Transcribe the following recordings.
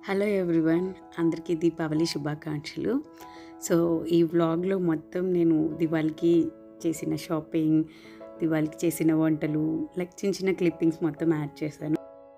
hello everyone అందరికీ దీపావళి శుభాకాంక్షలు so ఈ వ్లాగ్లో మొత్తం నేను దివాళికి చేసిన షాపింగ్ దివాళికి చేసిన వంటలు లైక్ చిన్న చిన్న క్లిప్పింగ్స్ మొత్తం యాడ్ చేశాను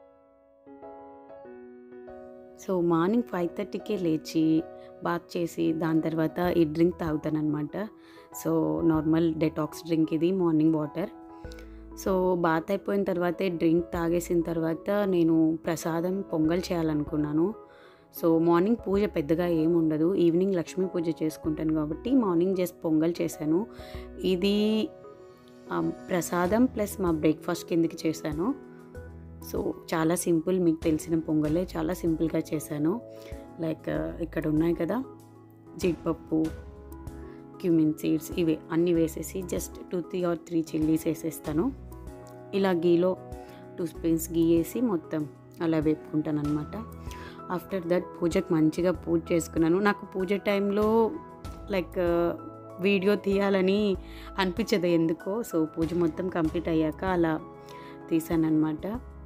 సో మార్నింగ్ ఫైవ్ థర్టీకే లేచి బాత్ చేసి దాని తర్వాత ఈ డ్రింక్ తాగుతాను అనమాట సో నార్మల్ డెటాక్స్ డ్రింక్ ఇది మార్నింగ్ వాటర్ సో బాత్ అయిపోయిన తర్వాతే డ్రింక్ తాగేసిన తర్వాత నేను ప్రసాదం పొంగల్ చేయాలనుకున్నాను సో మార్నింగ్ పూజ పెద్దగా ఏమి ఉండదు ఈవినింగ్ లక్ష్మీ పూజ చేసుకుంటాను కాబట్టి మార్నింగ్ జస్ట్ పొంగల్ చేశాను ఇది ఆ, ప్రసాదం ప్లస్ మా బ్రేక్ఫాస్ట్ కిందకి చేశాను సో చాలా సింపుల్ మీకు తెలిసిన పొంగలే చాలా సింపుల్గా చేశాను లైక్ ఇక్కడ ఉన్నాయి కదా జీడిపప్పు క్యూమిన్ సీడ్స్ ఇవే అన్నీ వేసేసి just two three or three chillies వేసేస్తాను ఇలా గీలో టూ స్పూన్స్ గీ వేసి మొత్తం అలా వేపుకుంటాను అనమాట ఆఫ్టర్ దట్ పూజకు మంచిగా పూజ చేసుకున్నాను నాకు పూజ టైంలో లైక్ వీడియో తీయాలని అనిపించదు ఎందుకో సో పూజ మొత్తం కంప్లీట్ అయ్యాక అలా తీసానమాట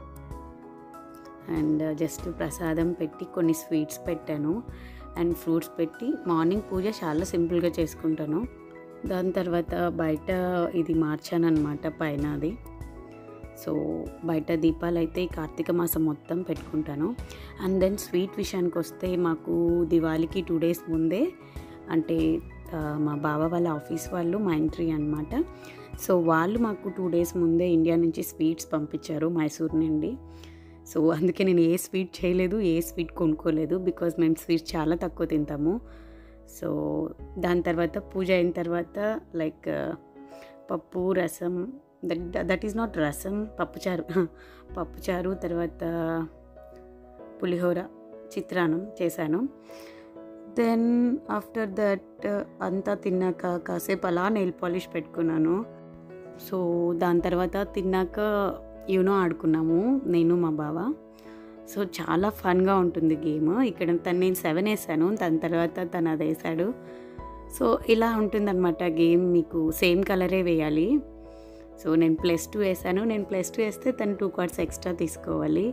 అండ్ జస్ట్ ప్రసాదం పెట్టి కొన్ని స్వీట్స్ పెట్టాను అండ్ ఫ్రూట్స్ పెట్టి మార్నింగ్ పూజ చాలా సింపుల్గా చేసుకుంటాను దాని తర్వాత బయట ఇది మార్చాను అనమాట పైన అది సో బయట దీపాలు అయితే ఈ కార్తీక మాసం మొత్తం పెట్టుకుంటాను అండ్ దెన్ స్వీట్ విషయానికి వస్తే మాకు దివాళీకి టూ డేస్ ముందే అంటే ఆ, మా బావ వాళ్ళ ఆఫీస్ వాళ్ళు మా ఎంట్రీ అనమాట సో వాళ్ళు మాకు టూ డేస్ ముందే ఇండియా నుంచి స్వీట్స్ పంపించారు మైసూర్ నుండి సో అందుకే నేను ఏ స్వీట్ చేయలేదు ఏ స్వీట్ కొనుక్కోలేదు బికాజ్ మేము స్వీట్స్ చాలా తక్కువ తింటాము సో దాని తర్వాత పూజ అయిన తర్వాత లైక్ పప్పు రసం దట్ దట్ ఈస్ నాట్ రసం పప్పుచారు పప్పుచారు తర్వాత పులిహోర చిత్రాన్నం చేశాను దెన్ ఆఫ్టర్ దట్ అంతా తిన్నాక కాసేపు అలా నెయిల్ పాలిష్ పెట్టుకున్నాను సో దాని తర్వాత తిన్నాక యూనో ఆడుకున్నాము నేను మా బావ సో చాలా ఫన్గా ఉంటుంది గేమ్ ఇక్కడ తను నేను సెవెన్ వేసాను దాని తర్వాత తను అది వేసాడు సో ఇలా ఉంటుందన్నమాట గేమ్ మీకు సేమ్ కలరే వేయాలి సో నేను ప్లస్ టూ వేసాను నేను ప్లస్ టూ వేస్తే తను టూ కార్డ్స్ ఎక్స్ట్రా తీసుకోవాలి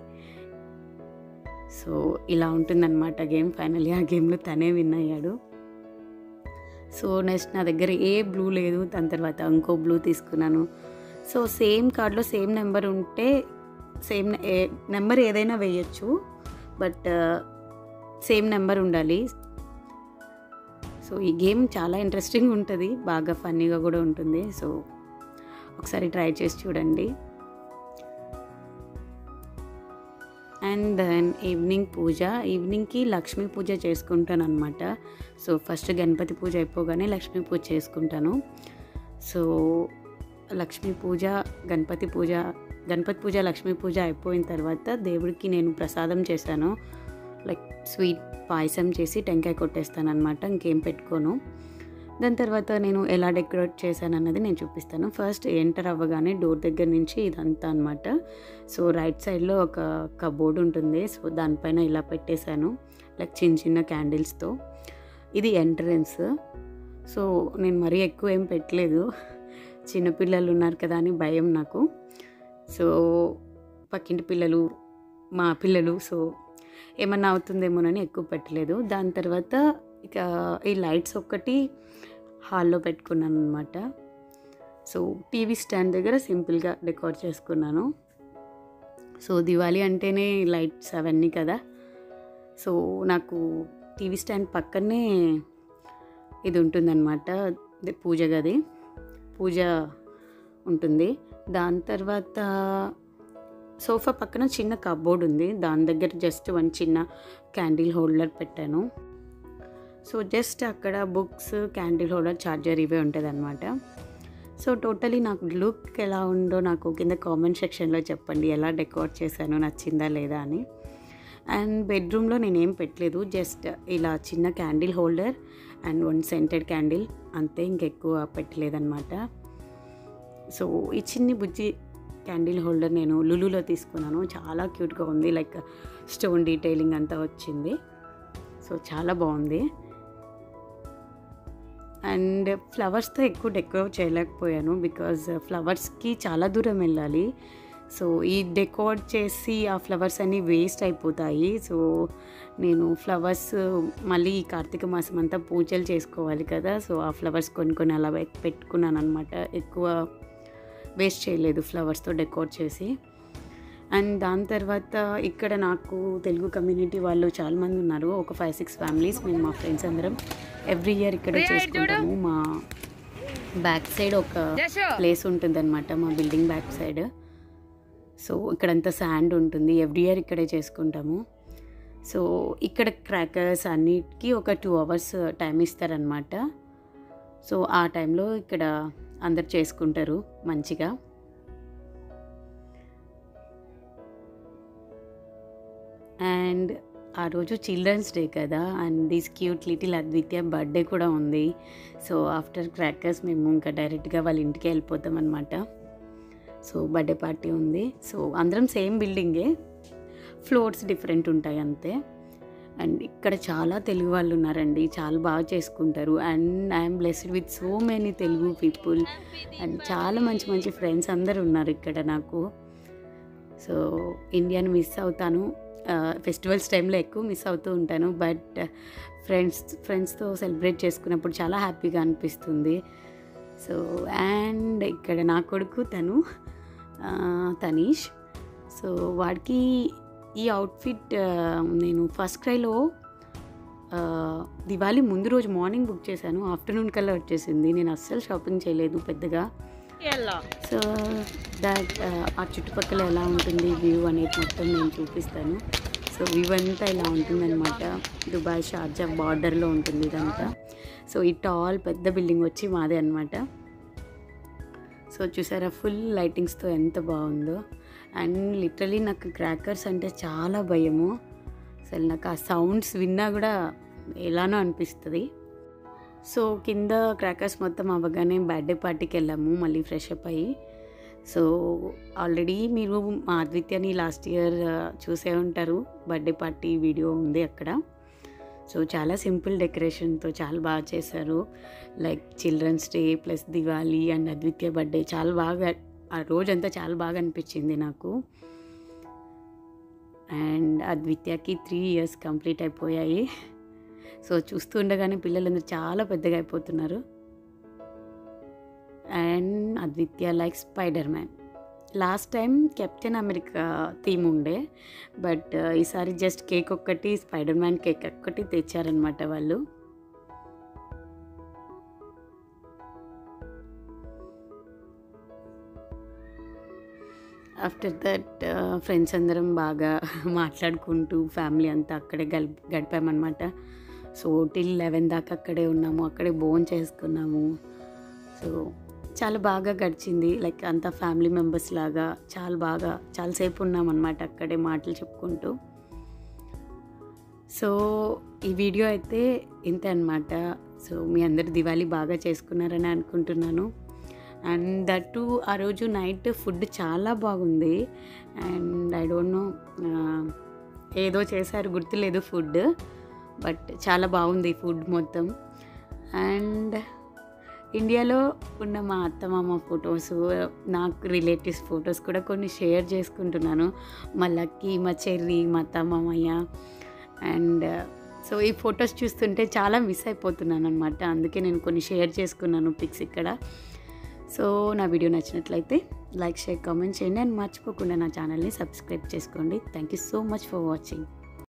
సో ఇలా ఉంటుందన్నమాట గేమ్ ఫైనల్లీ ఆ గేమ్లో తనే విన్ అయ్యాడు సో నెక్స్ట్ నా దగ్గర ఏ బ్లూ లేదు దాని తర్వాత ఇంకో బ్లూ తీసుకున్నాను సో సేమ్ కార్డ్లో సేమ్ నెంబర్ ఉంటే సేమ్ ఏ నెంబర్ ఏదైనా వేయచ్చు బట్ సేమ్ నెంబర్ ఉండాలి సో ఈ గేమ్ చాలా ఇంట్రెస్టింగ్ ఉంటుంది బాగా ఫన్నీగా కూడా ఉంటుంది సో ఒకసారి ట్రై చేసి చూడండి అండ్ దెన్ ఈవినింగ్ పూజ ఈవినింగ్కి లక్ష్మీ పూజ చేసుకుంటాను అనమాట సో ఫస్ట్ గణపతి పూజ అయిపోగానే లక్ష్మీ పూజ చేసుకుంటాను సో లక్ష్మీ పూజ గణపతి పూజ గణపతి పూజ లక్ష్మీ పూజ అయిపోయిన తర్వాత దేవుడికి నేను ప్రసాదం చేశాను లైక్ స్వీట్ పాయసం చేసి టెంకాయ కొట్టేస్తాను అనమాట ఇంకేం పెట్టుకోను దాని తర్వాత నేను ఎలా డెకరేట్ చేశాను అన్నది నేను చూపిస్తాను ఫస్ట్ ఎంటర్ అవ్వగానే డోర్ దగ్గర నుంచి ఇదంతా అనమాట సో రైట్ సైడ్లో ఒక కబోర్డ్ ఉంటుంది సో దానిపైన ఇలా పెట్టేశాను లైక్ చిన్న చిన్న క్యాండిల్స్తో ఇది ఎంట్రన్స్ సో నేను మరీ ఎక్కువ ఏం పెట్టలేదు చిన్నపిల్లలు ఉన్నారు కదా అని భయం నాకు సో పక్కింటి పిల్లలు మా పిల్లలు సో ఏమన్నా అవుతుందేమోనని ఎక్కువ పెట్టలేదు దాని తర్వాత ఇక ఈ లైట్స్ ఒక్కటి హాల్లో పెట్టుకున్నాను అనమాట సో టీవీ స్టాండ్ దగ్గర సింపుల్గా డెకోర్ చేసుకున్నాను సో దివాళీ అంటేనే లైట్స్ అవన్నీ కదా సో నాకు టీవీ స్టాండ్ పక్కనే ఇది ఉంటుందన్నమాట ఇది పూజ గది పూజ ఉంటుంది దాని తర్వాత సోఫా పక్కన చిన్న కబోర్డ్ ఉంది దాని దగ్గర జస్ట్ వన్ చిన్న క్యాండిల్ హోల్డర్ పెట్టాను సో జస్ట్ అక్కడ బుక్స్ క్యాండిల్ హోల్డర్ చార్జర్ ఇవే ఉంటుంది అనమాట సో టోటలీ నాకు లుక్ ఎలా ఉందో నాకు కింద కామెంట్ సెక్షన్లో చెప్పండి ఎలా డెకోర్ చేశాను నచ్చిందా లేదా అని అండ్ బెడ్రూమ్లో నేనేం పెట్టలేదు జస్ట్ ఇలా చిన్న candle holder and one scented candle అంతే ఇంకెక్కువ పెట్టలేదన్నమాట సో ఈ చిన్ని బుజ్జి క్యాండిల్ హోల్డర్ నేను లులులో తీసుకున్నాను చాలా క్యూట్గా ఉంది లైక్ స్టోన్ డీటెయిలింగ్ అంతా వచ్చింది సో చాలా బాగుంది అండ్ ఫ్లవర్స్తో ఎక్కువ డెకరేట్ చేయలేకపోయాను బికాజ్ ఫ్లవర్స్కి చాలా దూరం వెళ్ళాలి సో ఈ డెకోర్ చేసి ఆ ఫ్లవర్స్ అన్నీ వేస్ట్ అయిపోతాయి సో నేను ఫ్లవర్స్ మళ్ళీ ఈ కార్తీక మాసం అంతా పూజలు చేసుకోవాలి కదా సో ఆ ఫ్లవర్స్ కొన్ని కొన్ని అలా పెట్- పెట్టుకున్నాను అనమాట ఎక్కువ వేస్ట్ చేయలేదు ఫ్లవర్స్తో డెకోర్ చేసి అండ్ దాని తర్వాత ఇక్కడ నాకు తెలుగు కమ్యూనిటీ వాళ్ళు చాలామంది ఉన్నారు ఒక ఫైవ్ సిక్స్ ఫ్యామిలీస్ మేము మా ఫ్రెండ్స్ అందరం ఎవ్రీ ఇయర్ ఇక్కడే చేసుకుంటాము మా బ్యాక్ సైడ్ ఒక ప్లేస్ ఉంటుందన్నమాట మా బిల్డింగ్ బ్యాక్ సైడ్ సో ఇక్కడంతా శాండ్ ఉంటుంది ఎవ్రీ ఇయర్ ఇక్కడే చేసుకుంటాము సో ఇక్కడ క్రాకర్స్ అన్నిటికీ ఒక టూ అవర్స్ టైం ఇస్తారనమాట సో ఆ టైంలో ఇక్కడ అందరు చేసుకుంటారు మంచిగా అండ్ ఆ రోజు చిల్డ్రన్స్ డే కదా and this cute little Advitya birthday కూడా ఉంది సో ఆఫ్టర్ క్రాకర్స్ మేము ఇంకా డైరెక్ట్గా వాళ్ళ ఇంటికి వెళ్ళిపోతాం అనమాట సో బర్త్డే పార్టీ ఉంది సో అందరం సేమ్ బిల్డింగే ఫ్లోర్స్ డిఫరెంట్ ఉంటాయి అంతే అండ్ ఇక్కడ చాలా తెలుగు వాళ్ళు ఉన్నారండి చాలా బాగా చేసుకుంటారు and I'm blessed with so many Telugu people and చాలా మంచి మంచి ఫ్రెండ్స్ అందరు ఉన్నారు ఇక్కడ నాకు సో ఇండియాని మిస్ అవుతాను ఫెస్టివల్స్ టైంలో ఎక్కువ మిస్ అవుతూ ఉంటాను బట్ ఫ్రెండ్స్ ఫ్రెండ్స్తో సెలబ్రేట్ చేసుకున్నప్పుడు చాలా హ్యాపీగా అనిపిస్తుంది సో అండ్ ఇక్కడ నా కొడుకు తను ఆ, తనీష్ సో వాడికి ఈ అవుట్ఫిట్ ఆ, నేను ఫస్ట్ క్రైలో ఆ, దివాళీ ముందు రోజు మార్నింగ్ బుక్ చేశాను ఆఫ్టర్నూన్ కల్లా వచ్చేసింది నేను అస్సలు షాపింగ్ చేయలేదు పెద్దగా సో దాట్ ఆ చుట్టుపక్కల ఎలా ఉంటుంది వ్యూ అనేది మొత్తం నేను చూపిస్తాను సో వ్యూ అంతా ఇలా ఉంటుందన్నమాట దుబాయ్ షార్జా బార్డర్లో ఉంటుంది ఇదంతా సో ఈ టాల్ పెద్ద బిల్డింగ్ వచ్చి మాదే అనమాట సో చూసారా ఫుల్ లైటింగ్స్తో ఎంత బాగుందో అండ్ లిటరలీ నాకు క్రాకర్స్ అంటే చాలా భయము అసలు నాకు ఆ సౌండ్స్ విన్నా కూడా ఎలానో అనిపిస్తుంది సో కింద క్రాకర్స్ మొత్తం అవ్వగానే బర్త్డే పార్టీకి వెళ్ళాము మళ్ళీ ఫ్రెష్ అప్ అయ్యి సో ఆల్రెడీ మీరు మా అద్విత్యని లాస్ట్ ఇయర్ చూసే ఉంటారు బర్త్డే పార్టీ వీడియో ఉంది అక్కడ సో చాలా సింపుల్ డెకరేషన్తో చాలా బాగా చేశారు like children's day plus Diwali and Advitya birthday చాలా బాగా ఆ రోజంతా చాలా బాగా అనిపించింది నాకు అండ్ అద్విత్యకి త్రీ ఇయర్స్ కంప్లీట్ అయిపోయాయి సో చూస్తూ ఉండగానే పిల్లలందరూ చాలా పెద్దగా అయిపోతున్నారు and Advitya like Spider-Man last time Captain America theme ఉండే బట్ ఈసారి జస్ట్ కేక్ ఒక్కటి స్పైడర్ మ్యాన్ కేక్ ఒక్కటి తెచ్చారనమాట వాళ్ళు ఆఫ్టర్ దట్ ఫ్రెండ్స్ అందరం బాగా మాట్లాడుకుంటూ ఫ్యామిలీ అంతా అక్కడే గడి గడిపామన్నమాట సో టిల్ లెవెన్ దాకా అక్కడే ఉన్నాము అక్కడే బోన్ చేసుకున్నాము సో చాలా బాగా గడిచింది లైక్ అంతా ఫ్యామిలీ మెంబర్స్ లాగా చాలా బాగా చాలాసేపు ఉన్నామన్నమాట అక్కడే మాటలు చెప్పుకుంటూ సో ఈ వీడియో అయితే ఇంతే అనమాట సో మీ అందరు దివాళీ బాగా చేసుకున్నారని అనుకుంటున్నాను అండ్ దట్టు ఆ రోజు నైట్ ఫుడ్ చాలా బాగుంది అండ్ ఐ డోంట్ నో ఏదో చేశారు గుర్తులేదు ఫుడ్ బట్ చాలా బాగుంది ఫుడ్ మొత్తం అండ్ ఇండియాలో ఉన్న మా అత్తమామ ఫొటోస్ నాకు రిలేటివ్స్ ఫొటోస్ కూడా కొన్ని షేర్ చేసుకుంటున్నాను మా లక్కీ మా చెర్రీ మా అత్తమామయ్య అండ్ సో ఈ ఫొటోస్ చూస్తుంటే చాలా మిస్ అయిపోతున్నాను అనమాట అందుకే నేను కొన్ని షేర్ చేసుకున్నాను పిక్స్ ఇక్కడ సో నా వీడియో నచ్చినట్లయితే లైక్ షేర్ కామెంట్ చేయండి అండ్ మర్చిపోకుండా నా ఛానల్ని సబ్స్క్రైబ్ చేసుకోండి thank you so much for watching